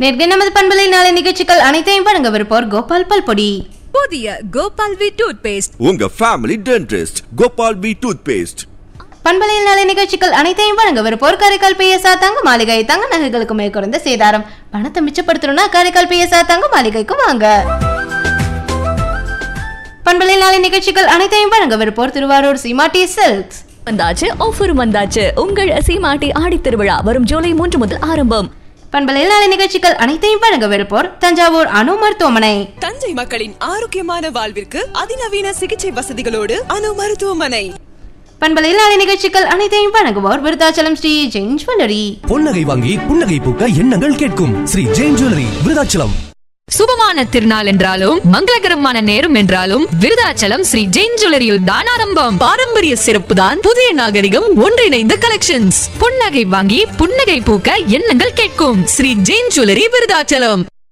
நேர்கை நமது பண்பலை நாளை நிகழ்ச்சிகள் அனைத்தையும் வழங்கவிருப்போர் கோபால் பல்பொடி புதிய கோபால் வி டூத் பேஸ்ட் உங்க family dentist Gopal P toothpaste பண்பலையில் நாளை நிகழ்ச்சிகள் அனைத்தையும் வழங்கவிருப்போர் காரைக்கால் பிஎஸ்ஆர் தங்க மாளிகை தங்க நகைகளுக்கு மேற்குறைந்த சேதாரம் பணத்தை மிச்சப்படுத்தணும்னா காரைக்கால் பிஎஸ்ஆர் தங்க மாளிகைக்கு வாங்க பண்பலையில் நாளை நிகழ்ச்சிகள் அனைத்தையும் வழங்கவிருப்போர் திருவாரூர் சீமாட்டி சில்க்ஸ் வந்தாச்சு ஆஃபரும் வந்தாச்சு உங்கள் சீமாட்டி ஆடி திருவிழா வரும் ஜூலை மூன்று முதல் ஆரம்பம் பண்பலையில் நாளை நிகழ்ச்சிகள் அனைத்தையும் வழங்கவிருப்போர் தஞ்சாவூர் அணு மருத்துவமனை தஞ்சை மக்களின் ஆரோக்கியமான வாழ்விற்கு அதிநவீன சிகிச்சை வசதிகளோடு அணு மருத்துவமனை பண்பலையில் நாளை நிகழ்ச்சிகள் அனைத்தையும் வழங்குவோர் விருத்தாச்சலம் ஸ்ரீ ஜெயின் ஜுவல்லரி பொன்னகை வாங்கி புன்னகை பூக்க எண்ணங்கள் கேட்கும் ஸ்ரீ ஜெயின் ஜுவல்லரி விருதாச்சலம் சுபமான திருநாள் என்றாலும் மங்களகரமான நேரம் என்றாலும் விருதாச்சலம் ஸ்ரீ ஜெயின் ஜுவல்லரியில் தான் ஆரம்பம் பாரம்பரிய சிறப்பு தான் புதிய நாகரிகம் ஒன்றிணைந்த கலெக்ஷன்ஸ் புன்னகை வாங்கி புன்னகை பூக்க எண்ணங்கள் கேட்கும் ஸ்ரீ ஜெயின் ஜுவல்லரி விருதாச்சலம்